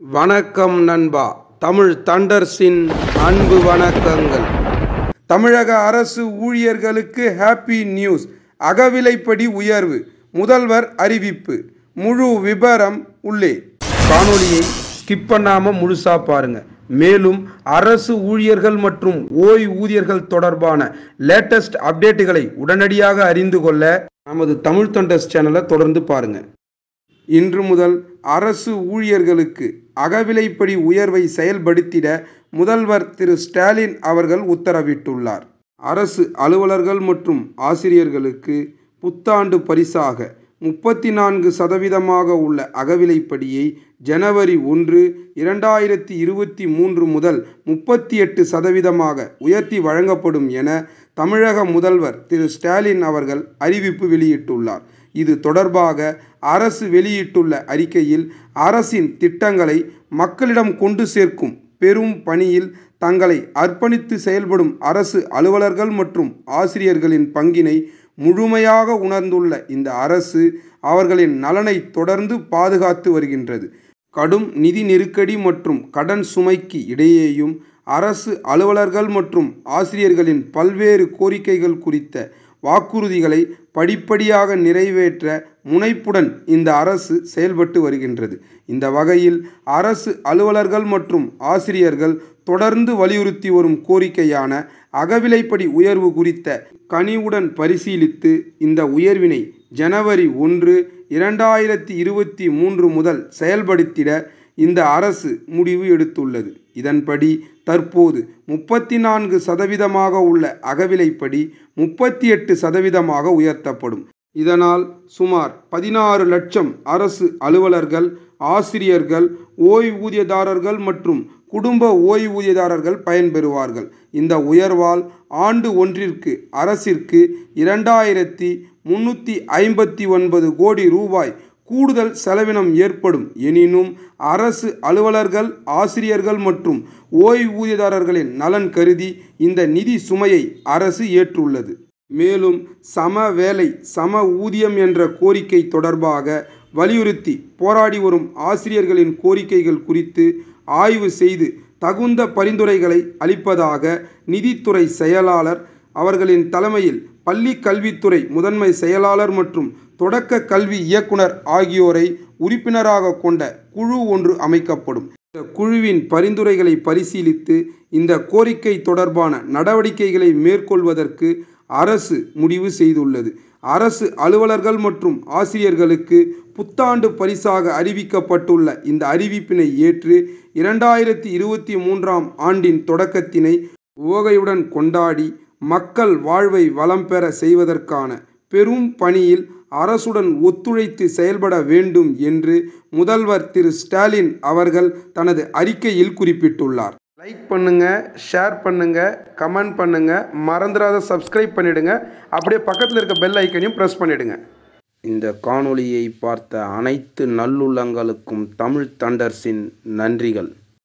வணக்கம் நண்பா தமிழ் தண்டர்ஸின் அன்பு வணக்கங்கள் தமிழக அரசு ஊழியர்களுக்கு ஹாப்பி நியூஸ் அகவிலைப்படி உயர்வு முதல்வர் அறிவிப்பு முழு விபரம் உள்ளே காணொளியை ஸ்கிப் பண்ணாம முழுசா பாருங்க மேலும் அரசு ஊழியர்கள் மற்றும் ஓய்வூதியர்கள் தொடர்பான லேட்டஸ்ட் அப்டேட்டுகளை உடனடியாக அறிந்து கொள்ள நமது தமிழ் தண்டர்ஸ் சேனலை தொடர்ந்து பாருங்க இன்று முதல் அரசு ஊழியர்களுக்கு அகவிலைப்படி உயர்வை செயல்படுத்திட முதல்வர் திரு ஸ்டாலின் அவர்கள் உத்தரவிட்டுள்ளார் அரசு அலுவலர்கள் மற்றும் ஆசிரியர்களுக்கு புத்தாண்டு பரிசாக முப்பத்தி நான்கு சதவீதமாக உள்ள அகவிலைப்படியை ஜனவரி ஒன்று இரண்டாயிரத்தி இருபத்தி மூன்று முதல் முப்பத்தி எட்டு சதவீதமாக உயர்த்தி வழங்கப்படும் என தமிழக முதல்வர் திரு ஸ்டாலின் அவர்கள் அறிவிப்பு வெளியிட்டுள்ளார் இது தொடர்பாக அரசு வெளியிட்டுள்ள அறிக்கையில் அரசின் திட்டங்களை மக்களிடம் கொண்டு சேர்க்கும் பெரும் பணியில் தங்களை அர்ப்பணித்து செயல்படும் அரசு அலுவலர்கள் மற்றும் ஆசிரியர்களின் பங்கினை முழுமையாக உணர்ந்துள்ள இந்த அரசு அவர்களின் நலனை தொடர்ந்து பாதுகாத்து வருகின்றது கடும் நிதி நெருக்கடி மற்றும் கடன் சுமைக்கு இடையேயும் அரசு அலுவலர்கள் மற்றும் ஆசிரியர்களின் பல்வேறு கோரிக்கைகள் குறித்த வாக்குறுதிகளை படிப்படியாக நிறைவேற்ற முனைப்புடன் இந்த அரசு செயல்பட்டு வருகின்றது இந்த வகையில் அரசு அலுவலர்கள் மற்றும் ஆசிரியர்கள் தொடர்ந்து வலியுறுத்தி வரும் கோரிக்கையான அகவிலைப்படி உயர்வு குறித்த கனிவுடன் பரிசீலித்து இந்த உயர்வினை ஜனவரி ஒன்று இரண்டாயிரத்தி இருபத்தி மூன்று முதல் செயல்படுத்திட இந்த அரசு முடிவு எடுத்துள்ளது இதன்படி தற்போது முப்பத்தி நான்கு சதவீதமாக உள்ள அகவிலைப்படி முப்பத்தி எட்டு சதவீதமாக உயர்த்தப்படும் இதனால் சுமார் பதினாறு லட்சம் அரசு அலுவலர்கள் ஆசிரியர்கள் ஓய்வூதியதாரர்கள் மற்றும் குடும்ப ஓய்வூதியதாரர்கள் பயன்பெறுவார்கள் இந்த உயர்வால் ஆண்டு ஒன்றிற்கு அரசிற்கு இரண்டாயிரத்தி முன்னூற்றி ஐம்பத்தி ஒன்பது கோடி ரூபாய் கூடுதல் செலவினம் ஏற்படும் எனினும் அரசு அலுவலர்கள் ஆசிரியர்கள் மற்றும் ஓய்வூதியதாரர்களின் நலன் கருதி இந்த நிதி சுமையை அரசு ஏற்றுள்ளது மேலும் சம வேலை சம ஊதியம் என்ற கோரிக்கை தொடர்பாக வலியுறுத்தி போராடி வரும் ஆசிரியர்களின் கோரிக்கைகள் குறித்து ஆய்வு செய்து தகுந்த பரிந்துரைகளை அளிப்பதாக நிதித்துறை செயலாளர் அவர்களின் தலைமையில் பள்ளி கல்வித்துறை முதன்மை செயலாளர் மற்றும் தொடக்க கல்வி இயக்குனர் ஆகியோரை உறுப்பினராக கொண்ட குழு ஒன்று அமைக்கப்படும் இந்த குழுவின் பரிந்துரைகளை பரிசீலித்து இந்த கோரிக்கை தொடர்பான நடவடிக்கைகளை மேற்கொள்வதற்கு அரசு முடிவு செய்துள்ளது அரசு அலுவலர்கள் மற்றும் ஆசிரியர்களுக்கு புத்தாண்டு பரிசாக அறிவிக்கப்பட்டுள்ள இந்த அறிவிப்பினை ஏற்று இரண்டாயிரத்தி இருபத்தி மூன்றாம் ஆண்டின் தொடக்கத்தினை உவகையுடன் கொண்டாடி மக்கள் வாழ்வை வளம் பெற செய்வதற்கான பெரும் பணியில் அரசுடன் ஒத்துழைத்து செயல்பட வேண்டும் என்று முதல்வர் திரு ஸ்டாலின் அவர்கள் தனது அறிக்கையில் குறிப்பிட்டுள்ளார் லைக் பண்ணுங்க ஷேர் பண்ணுங்க கமெண்ட் பண்ணுங்க மறந்துடாத சப்ஸ்கிரைப் பண்ணிடுங்க அப்படியே பக்கத்தில் இருக்க பெல் ஐக்கனையும் ப்ரெஸ் பண்ணிடுங்க இந்த காணொளியை பார்த்த அனைத்து நல்லுள்ளங்களுக்கும் தமிழ் தண்டர்ஸின் நன்றிகள்